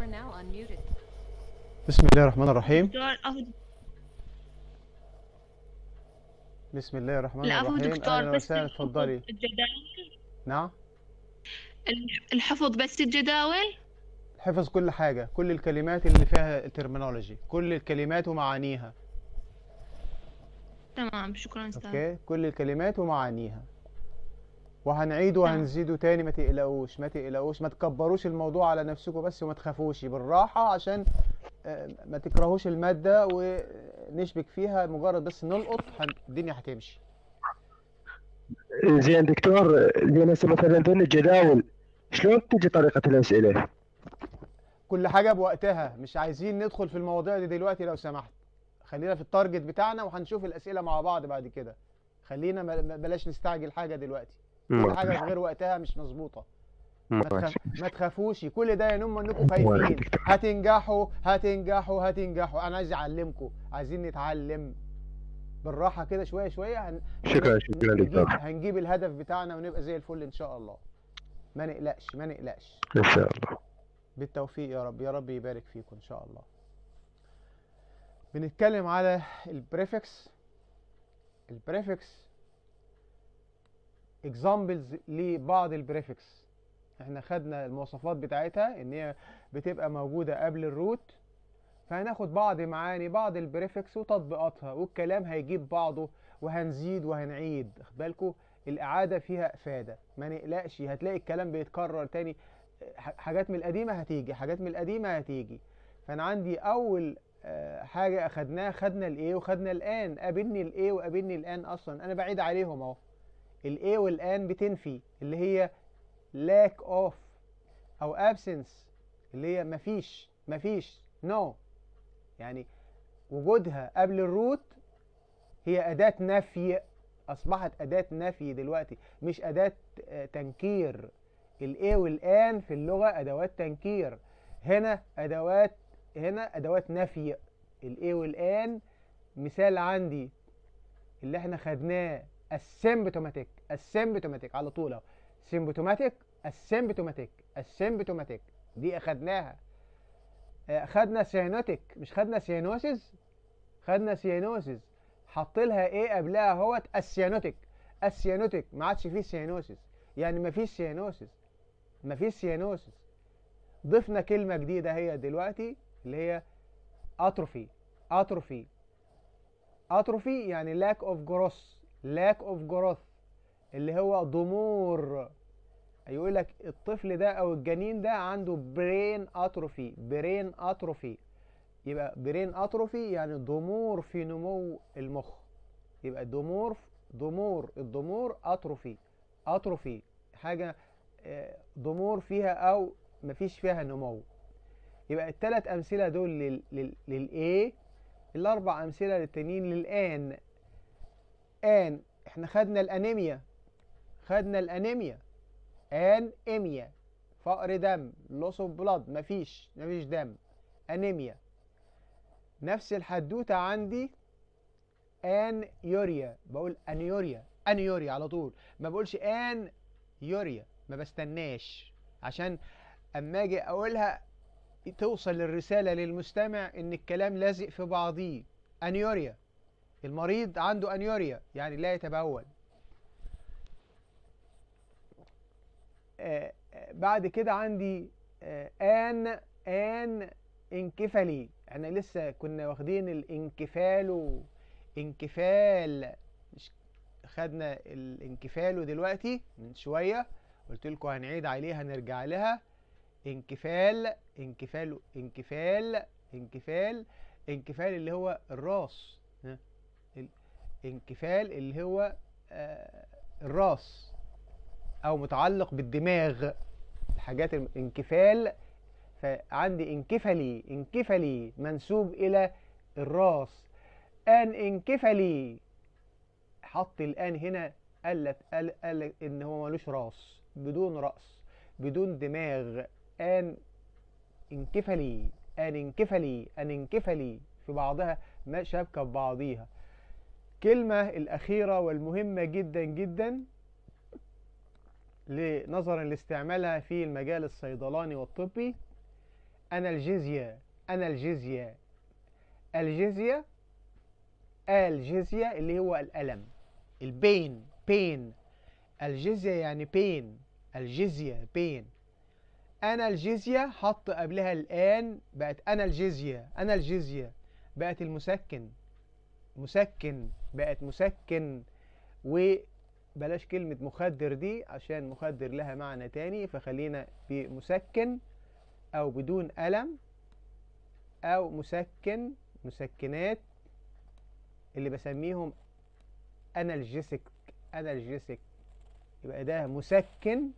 now unmuted. بسم الله الرحمن الرحيم دكتور أهو بسم الله الرحمن لا أهو الرحيم دكتور اهلا بس وسهلا الحفظ اتفضلي الجداول نعم الح- الحفظ بس الجداول حفظ كل حاجة كل الكلمات اللي فيها الترمينولوجي كل الكلمات ومعانيها تمام شكرا أستاذ اوكي كل الكلمات ومعانيها وهنعيد تمام. وهنزيده تاني ما تقلقوش ما تقلقوش ما تكبروش الموضوع على نفسكم بس وما تخافوش بالراحة عشان آه، ما تكرهوش المادة ونشبك فيها مجرد بس نلقط هن- الدنيا هتمشي زين دكتور زين هسه مثلا ذول الجداول شلون تجي طريقة الأسئلة؟ كل حاجة بوقتها مش عايزين ندخل في المواضيع دي دلوقتي لو سمحت خلينا في التارجت بتاعنا وهنشوف الأسئلة مع بعض بعد كده خلينا ما- ما- بلاش نستعجل حاجة دلوقتي كل حاجة في غير وقتها مش مظبوطة ما, تخاف... ما تخافوش كل ده ينم انكم خايفين هتنجحوا هتنجحوا هتنجحوا انا عايز اعلمكم عايزين نتعلم بالراحة كده شوية شوية هن... شكرا شكرا هنجيب... دكتور هنجيب الهدف بتاعنا ونبقى زي الفل ان شاء الله ما نقلقش ما نقلقش إن شاء الله بالتوفيق يا رب يا رب يبارك فيكم ان شاء الله بنتكلم على البريفكس البريفكس اكزامبلز لبعض البريفكس احنا خدنا المواصفات بتاعتها ان هي بتبقى موجودة قبل الروت فهناخد بعض معاني بعض البريفكس وتطبيقاتها والكلام هيجيب بعضه وهنزيد وهنعيد خد بالكوا الإعادة فيها إفادة ما نقلقش هتلاقي الكلام بيتكرر تاني ح- حاجات من القديمة هتيجي حاجات من القديمة هتيجي فأنا عندي أول آه، حاجة أخدناها خدنا الإيه وخدنا الآن قابلني الإيه وقابلني الآن أصلا أنا بعيد عليهم أهو الإيه والآن بتنفي اللي هي lack of أو absence اللي هي مفيش مفيش no يعني وجودها قبل الروت هي أداة نفي أصبحت أداة نفي دلوقتي مش أداة آه، تنكير الإيه والآن في اللغة أدوات تنكير هنا أدوات هنا أدوات نفي الإيه والآن مثال عندي اللي احنا خدناه السيمبتوماتيك السيمبتوماتيك على طول اهو سيمبتوماتيك السيمبتوماتيك السيمبتوماتيك دي اخدناها آه، خدنا سيانوتيك مش خدنا سيانوسيس خدنا سيانوسيس حط لها ايه قبلها اهوت السيانوتيك السيانوتيك ما عادش فيه سيانوسيس يعني ما فيش سيانوسيس ما فيش سيانوسيس ضفنا كلمة جديدة هي دلوقتي اللي هي اتروفي اتروفي اتروفي يعني lack of growth lack of growth اللي هو ضمور يقول لك الطفل ده او الجنين ده عنده برين اتروفي برين اتروفي يبقى برين اتروفي يعني ضمور في نمو المخ يبقى ضمور ضمور الضمور اتروفي اتروفي حاجه آه، ضمور فيها او مفيش فيها نمو يبقى الثلاث امثله دول لل لل للايه الاربع امثله للتانيين للان ان احنا خدنا الانيميا خدنا الانيميا ان اميا فقر دم لوس اوف بلاد مفيش مفيش دم انيميا نفس الحدوته عندي ان يوريا بقول انيوريا انيوريا على طول ما بقولش ان يوريا ما بستناش عشان اما اجي اقولها توصل الرسالة للمستمع ان الكلام لازق في بعضيه انيوريا المريض عنده انيوريا يعني لا يتبول آه، آه، بعد كده عندي آه، ان ان انكفالي احنا لسه كنا واخدين الانكفال و- انكفال مش خدنا الانكفال دلوقتي من شوية قلت لكم هنعيد عليها نرجع لها انكفال انكفال انكفال انكفال انكفال اللي هو الراس ها؟ الانكفال اللي هو آه، الراس او متعلق بالدماغ الحاجات الانكفال فعندي انكفلي انكفلي منسوب الى الراس ان انكفلي حط الان هنا قالت قال قال ان هو ملوش راس بدون راس بدون دماغ ان انكفلي ان انكفلي ان انكفلي في بعضها ما شابكه ببعضيها كلمة الأخيرة والمهمة جدا جدا نظرا لاستعمالها في المجال الصيدلاني والطبي انالجيزيا انالجيزيا الجيزيا الجيزيا اللي هو الالم البين بين الجيزيا يعني بين الجيزيا بين انا الجيزيا حط قبلها الان بقت انا الجيزيا انا الجيزيا بقت المسكن مسكن بقت مسكن وبلاش كلمة مخدر دي عشان مخدر لها معنى تاني فخلينا بمسكن أو بدون ألم أو مسكن مسكنات اللي بسميهم أنالجيسك أنالجيسك يبقى ده مسكن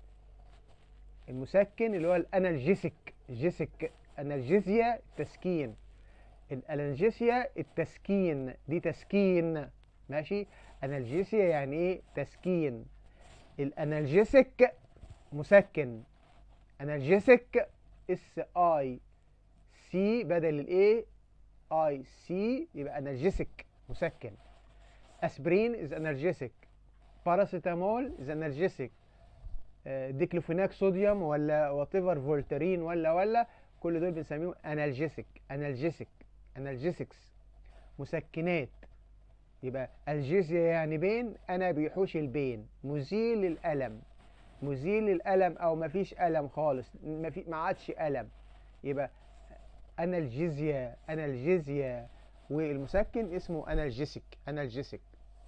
المسكن اللي هو الأنالجيسك جيسك أنالجيزيا تسكين الأنالجيسيا التسكين دي تسكين ماشي أنالجيسيا يعني إيه تسكين الأنالجيسك مسكن أنالجيسك اس اي سي بدل الاي اي سي يبقى أنالجيسك مسكن اسبرين از انرجيسك باراسيتامول از انرجيسك ديكلوفيناك صوديوم ولا وات ايفر فولترين ولا ولا كل دول بنسميهم انالجيسك انالجيسك انالجيسكس مسكنات يبقى الجيزيا يعني بين انا بيحوش البين مزيل الالم مزيل الالم او مفيش الم خالص ما في ما عادش الم يبقى انالجيزيا انالجيزيا والمسكن اسمه انالجيسك انالجيسك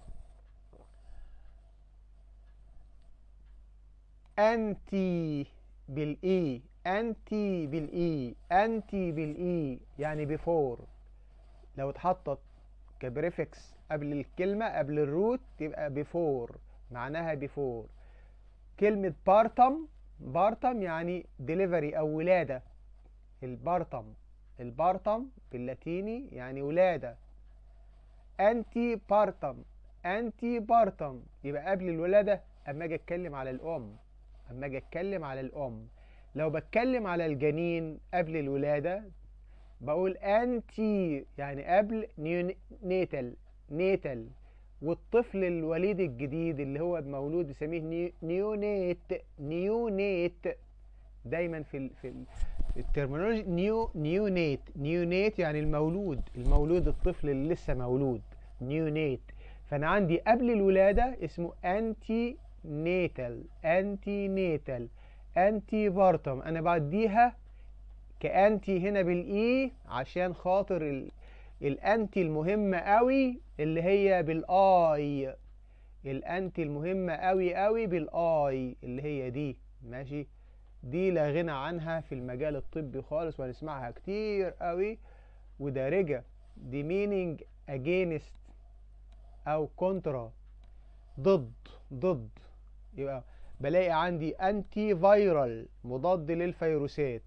انتي بالاي انتي بالاي انتي بالاي يعني بيفور لو اتحطت كبريفكس قبل الكلمة قبل الروت تبقى بيفور معناها بيفور كلمة بارتم بارتم يعني ديليفري أو ولادة البارتم البارتم باللاتيني يعني ولادة أنتي بارتم أنتي بارتم يبقى قبل الولادة أما أجي أتكلم على الأم أما أجي أتكلم على الأم لو بتكلم على الجنين قبل الولادة بقول أنتي يعني قبل نيتال نيتال والطفل الوليد الجديد اللي هو مولود بيسميه نيو نيونيت نيونيت دايما في ال في ال الترمينولوجي نيو نيونيت نيونيت يعني المولود المولود الطفل اللي لسه مولود نيونيت فانا عندي قبل الولاده اسمه انتي نيتال انتي نيتال انتي بارتم انا بعديها كانتي هنا بالاي عشان خاطر ال الانتي المهمة قوي اللي هي بالاي الانتي المهمة قوي قوي بالاي اللي هي دي ماشي دي لا غنى عنها في المجال الطبي خالص وهنسمعها كتير قوي ودارجة دي meaning against او كونترا ضد ضد يبقى بلاقي عندي انتي فيرال مضاد للفيروسات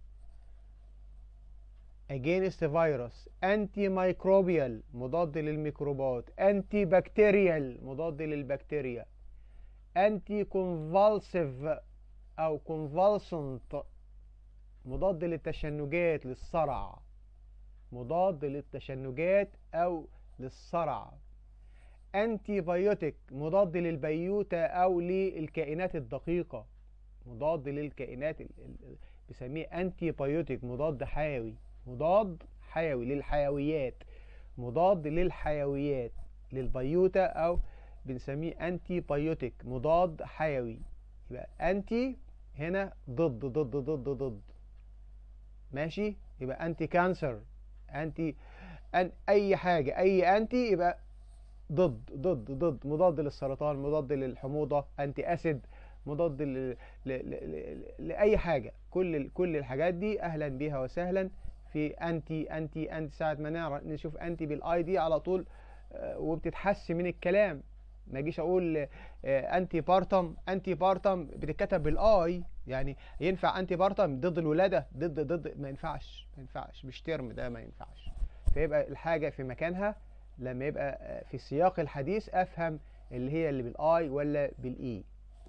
against virus anti microbial مضاد للميكروبات anti bacterial مضاد للبكتيريا anti convulsive او convulsant مضاد للتشنجات للصرع مضاد للتشنجات او للصرع انتي بايوتيك مضاد للبيوتة او للكائنات الدقيقة مضاد للكائنات بيسميه انتي بايوتيك مضاد حيوي مضاد حيوي للحيويات مضاد للحيويات للبيوتة أو بنسميه أنتي بايوتيك مضاد حيوي يبقى أنتي هنا ضد ضد ضد ضد ماشي يبقى أنتي كانسر أنتي أن أي حاجة أي أنتي يبقى ضد ضد ضد مضاد للسرطان مضاد للحموضة أنتي أسيد مضاد ل... ل... ل... لأي حاجة كل كل الحاجات دي أهلا بها وسهلا في انتي انتي انتي ساعه ما نعرف نشوف انتي بالاي دي على طول وبتتحس من الكلام ما اجيش اقول انتي بارتم انتي بارتم بتتكتب بالاي يعني ينفع انتي بارتم ضد الولاده ضد ضد ما ينفعش ما ينفعش مش ترم ده ما ينفعش فيبقى الحاجه في مكانها لما يبقى في سياق الحديث افهم اللي هي اللي بالاي ولا بالاي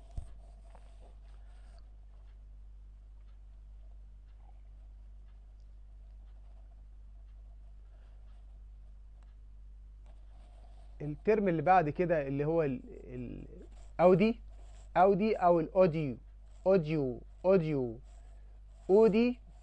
الترم اللي بعد كده اللي هو الاودي اودي او الاوديو اوديو اوديو اودي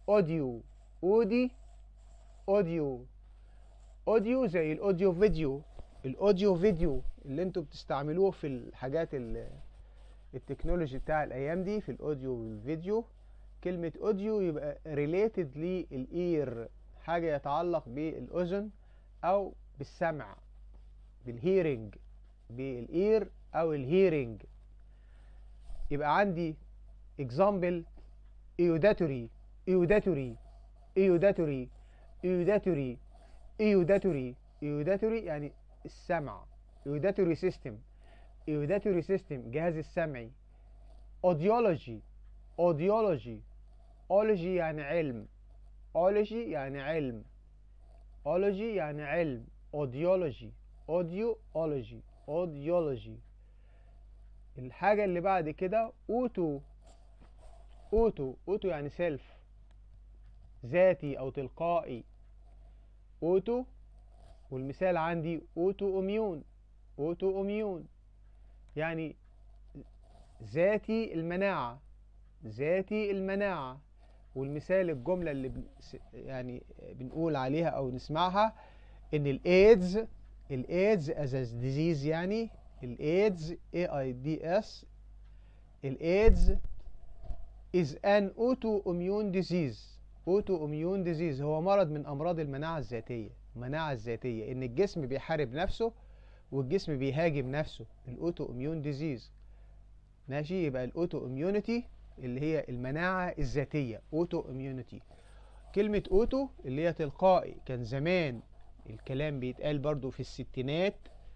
اوديو اودي اوديو اوديو زي الاوديو فيديو الاوديو فيديو اللي انتوا بتستعملوه في الحاجات ال- التكنولوجي بتاع الايام دي في الاوديو والفيديو كلمة اوديو يبقى ريليتد للاير حاجة يتعلق بالاذن او بالسمع بالهيرنج بالاير او الهيرنج يبقى عندي example eudatory eudatory eudatory eudatory eudatory eudatory يعني السمع eudatory system eudatory system جهاز السمعي audiology audiology ology يعني علم ology يعني علم ology يعني علم audiology audiology audiology الحاجة اللي بعد كده اوتو اوتو اوتو يعني سيلف ذاتي او تلقائي اوتو والمثال عندي اوتو اميون اوتو اميون يعني ذاتي المناعة ذاتي المناعة والمثال الجملة اللي بن يعني بنقول عليها او نسمعها ان الايدز الايدز از ديزيز يعني الايدز اي اي دي اس الايدز is an autoimmune disease autoimmune disease هو مرض من امراض المناعه الذاتيه المناعه الذاتيه ان الجسم بيحارب نفسه والجسم بيهاجم نفسه الاوتو اميون ديزيز ماشي يبقى الاوتو اميونيتي اللي هي المناعه الذاتيه اوتو اميونيتي كلمه اوتو اللي هي تلقائي كان زمان الكلام بيتقال برضو في الستينات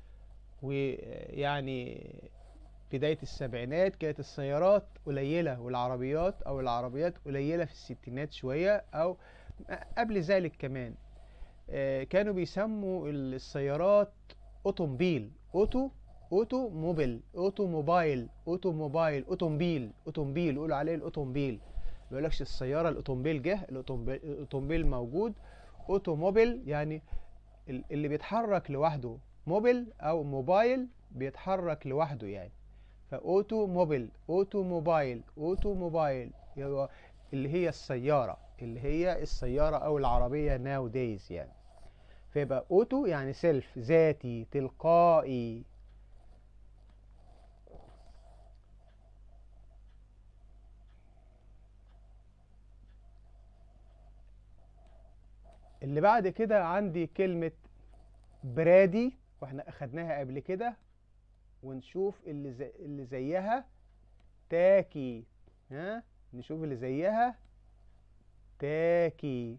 ويعني بداية السبعينات كانت السيارات قليلة والعربيات أو العربيات قليلة في الستينات شوية أو قبل ذلك كمان آه، كانوا بيسموا السيارات أوتومبيل أوتو أوتو موبيل أوتو موبايل أوتو موبايل أوتومبيل أوتومبيل يقولوا عليه الأوتومبيل ما يقولكش السيارة الأوتومبيل جه الأوتومبيل الأوتومبيل موجود أوتوموبيل يعني ال- اللي بيتحرك لوحده موبيل أو موبايل بيتحرك لوحده يعني فاوتو موبيل اوتو موبايل اوتو موبايل يبقى اللي هي السيارة اللي هي السيارة او العربية ناو دايز يعني فيبقى اوتو يعني سيلف ذاتي تلقائي اللي بعد كده عندي كلمة برادي واحنا اخدناها قبل كده ونشوف اللي زي اللي زيها تاكي ها نشوف اللي زيها تاكي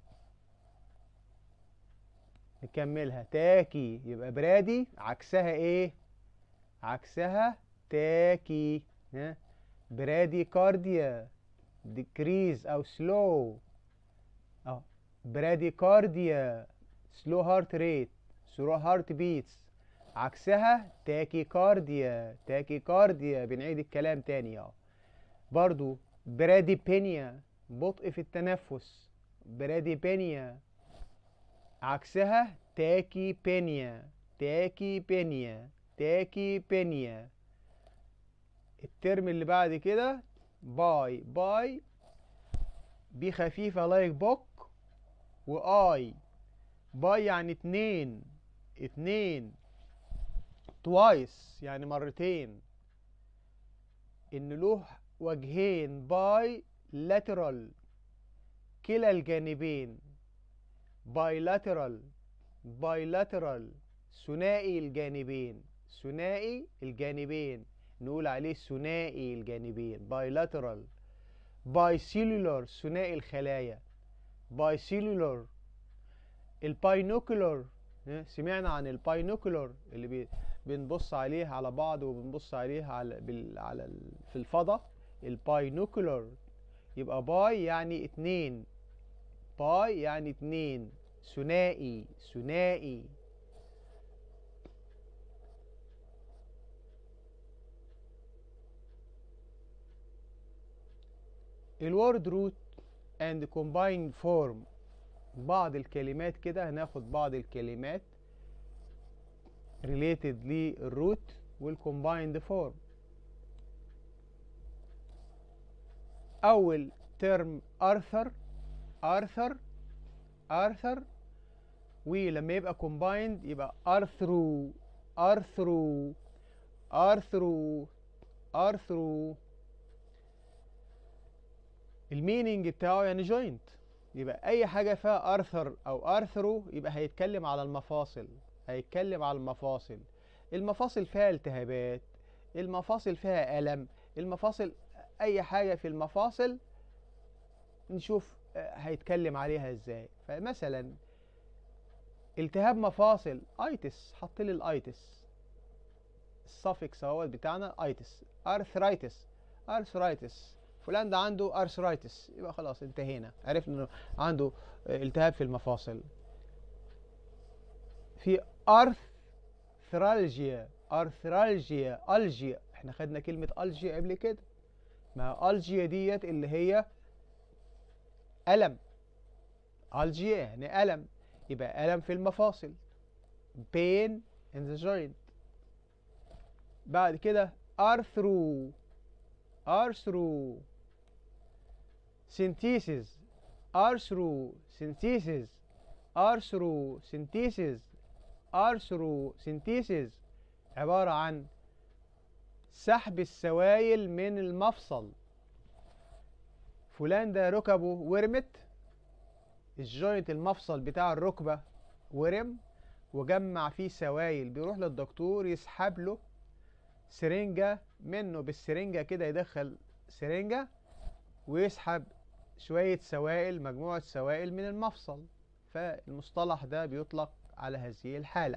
نكملها تاكي يبقى برادي عكسها ايه عكسها تاكي ها برادي كارديا ديكريز او سلو اه برادي كارديا سلو هارت ريت سلو هارت بيتس عكسها تاكيكارديا تاكيكارديا بنعيد الكلام تاني اهو برضو براديبينيا بطء في التنفس براديبينيا عكسها تاكيبينيا تاكيبينيا تاكيبينيا الترم اللي بعد كده باي باي بي خفيفة لايك بوك واي باي يعني اتنين اتنين توايس يعني مرتين ان له وجهين باي لاترال كلا الجانبين بايلاترال بايلاترال ثنائي الجانبين ثنائي الجانبين نقول عليه ثنائي الجانبين بايلاترال بايسيلولار ثنائي الخلايا بايسيلولار الباينوكولار سمعنا عن الباينوكولار اللي بي بنبص عليه على بعض وبنبص عليه على بال على ال في الفضاء الباينوكولار يبقى باي يعني اتنين باي يعني اتنين ثنائي ثنائي الورد روت اند combined فورم بعض الكلمات كده هناخد بعض الكلمات related للروت والcombined فورم اول ترم ارثر ارثر ارثر ولما يبقى combined يبقى ارثرو ارثرو ارثرو ارثرو المينينج بتاعه يعني جوينت يبقى اي حاجه فيها ارثر او ارثرو يبقى هيتكلم على المفاصل هيتكلم على المفاصل المفاصل فيها التهابات المفاصل فيها الم المفاصل اي حاجه في المفاصل نشوف آه، هيتكلم عليها ازاي فمثلا التهاب مفاصل ايتس حط لي الايتس السافكس اهوت بتاعنا ايتس ارثرايتس ارثرايتس فلان ده عنده ارثرايتس يبقى خلاص انتهينا عرفنا انه عنده آه، التهاب في المفاصل في ارثرالجيا ارثرالجيا الجيا احنا خدنا كلمة الجيا قبل كده ما الجيا ديت اللي هي ألم الجيا يعني ألم يبقى ألم في المفاصل pain in the joint بعد كده arthro arthro synthesis arthro synthesis arthro synthesis arthro synthesis عبارة عن سحب السوائل من المفصل فلان ده ركبه ورمت الجوينت المفصل بتاع الركبة ورم وجمع فيه سوائل بيروح للدكتور يسحب له سرنجة منه بالسرنجة كده يدخل سرنجة ويسحب شوية سوائل مجموعة سوائل من المفصل فالمصطلح ده بيطلق على هذه الحالة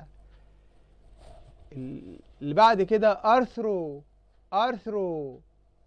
اللي بعد كده أرثرو أرثرو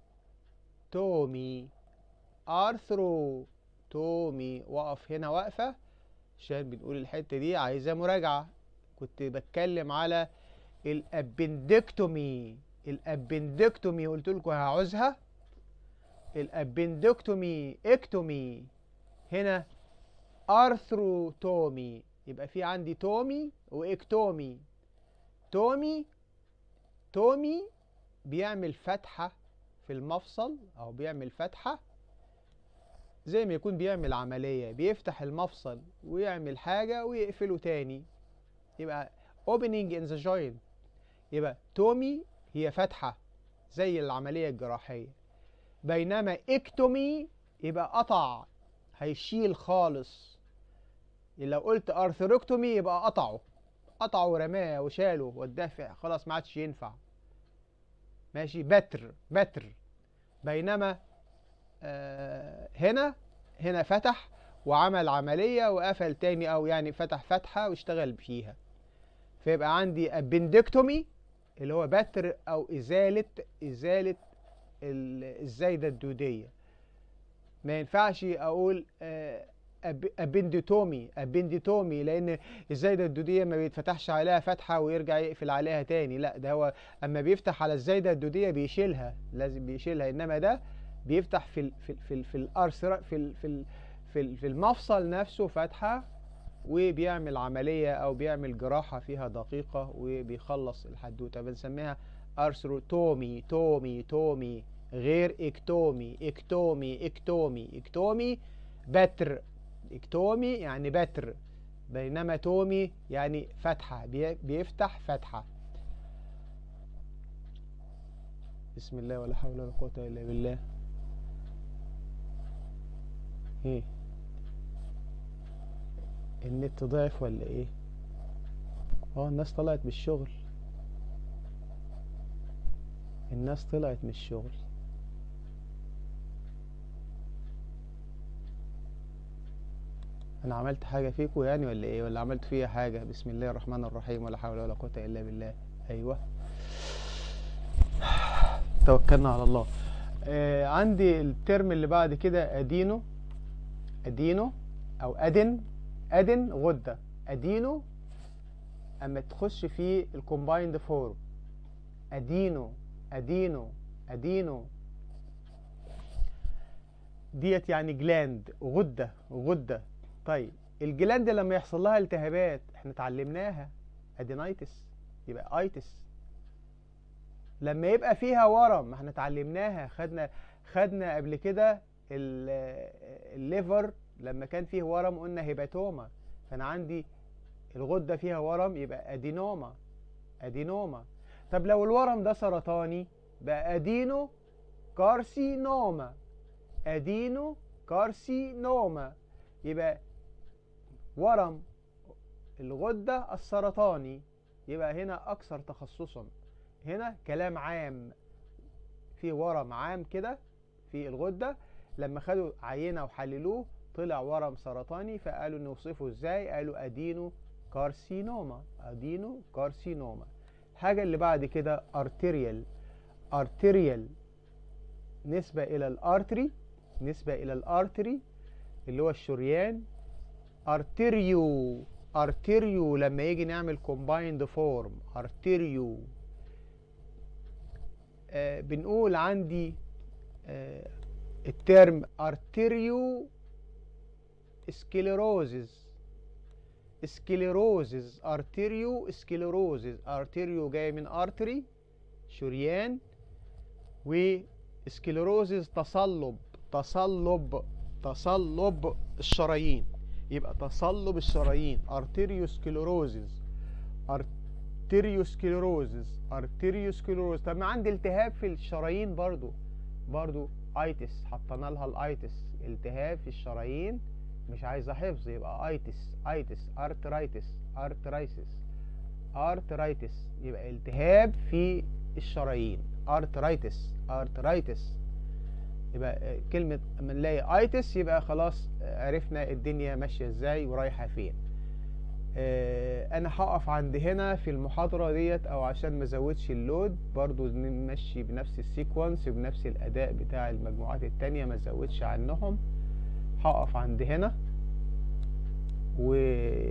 تومي أرثرو تومي وقف هنا وقفة عشان بنقول الحتة دي عايزة مراجعة كنت بتكلم على الابندكتومي الابندكتومي قلت لكم هعوزها الابندكتومي اكتومي هنا ارثروتومي يبقى في عندي تومي واكتومي تومي تومي بيعمل فتحة في المفصل او بيعمل فتحة زي ما يكون بيعمل عملية بيفتح المفصل ويعمل حاجة ويقفله تاني يبقى opening in the joint يبقى تومي هي فتحة زي العملية الجراحية بينما اكتومي يبقى قطع هيشيل خالص لو قلت ارثروكتومي يبقى قطعه قطعه ورماه وشاله وداه خلاص ما عادش ينفع ماشي بتر بتر بينما آه هنا هنا فتح وعمل عملية وقفل تاني أو يعني فتح فتحة واشتغل فيها فيبقى عندي ابندكتومي اللي هو بتر أو إزالة إزالة الزايدة الدودية ما ينفعش أقول آه ابندوتومي ابندوتومي لان الزايده الدوديه ما بيتفتحش عليها فتحه ويرجع يقفل عليها تاني لا ده هو اما بيفتح على الزايده الدوديه بيشيلها لازم بيشيلها انما ده بيفتح في ال في ال في ال في الارثر في ال في ال في, ال في المفصل نفسه فتحه وبيعمل عمليه او بيعمل جراحه فيها دقيقه وبيخلص الحدوته بنسميها ارثروتومي تومي تومي غير اكتومي اكتومي اكتومي اكتومي بتر اكتومي يعني بتر بينما تومي يعني فتحة بيفتح فتحة بسم الله ولا حول ولا قوة إلا بالله ايه النت ضعف ولا ايه اه الناس طلعت من الشغل الناس طلعت من الشغل انا عملت حاجة فيكم يعني ولا ايه ولا عملت فيها حاجة بسم الله الرحمن الرحيم ولا حول ولا قوة الا بالله ايوه توكلنا على الله آه عندي الترم اللي بعد كده ادينو ادينو او ادن ادن غدة ادينو اما تخش في الكومبايند فورم ادينو ادينو ادينو ديت يعني جلاند غدة غدة طيب الجلاند لما يحصل لها التهابات احنا اتعلمناها ادينايتس يبقى ايتس لما يبقى فيها ورم ما احنا اتعلمناها خدنا خدنا قبل كده الليفر لما كان فيه ورم قلنا هيباتوما فانا عندي الغده فيها ورم يبقى ادينوما ادينوما طب لو الورم ده سرطاني بقى ادينو كارسينوما ادينو كارسينوما يبقى ورم الغده السرطاني يبقى هنا اكثر تخصصا هنا كلام عام في ورم عام كده في الغده لما خدوا عينه وحللوه طلع ورم سرطاني فقالوا نوصفه ازاي قالوا ادينو كارسينوما ادينو كارسينوما الحاجه اللي بعد كده ارتيريال ارتيريال نسبه الى الارتري نسبه الى الارتري اللي هو الشريان ارتيريو ارتيريو لما يجي نعمل كومبايند فورم ارتيريو آه بنقول عندي آه الترم ارتيريو سكليروزز سكليروزز ارتيريو سكليروزز ارتيريو جاي من ارتري شريان وسكليروزز تصلب تصلب تصلب الشرايين يبقى تصلب الشرايين ارتيريوسكليروزز ارتيريوسكليروزز ارتيريوسكليروز طب ما عندي التهاب في الشرايين برضو برضو ايتس حطينا لها الايتس التهاب في الشرايين مش عايزه حفظ يبقى ايتس ايتس ارترايتس ارترايسس ارترايتس يبقى التهاب في الشرايين ارترايتس ارترايتس يبقى كلمة اما نلاقي ايتس يبقى خلاص عرفنا الدنيا ماشية ازاي ورايحة فين آه انا هقف عند هنا في المحاضرة ديت او عشان ما ازودش اللود برضو نمشي بنفس السيكونس بنفس الاداء بتاع المجموعات التانية ما ازودش عنهم هقف عند هنا و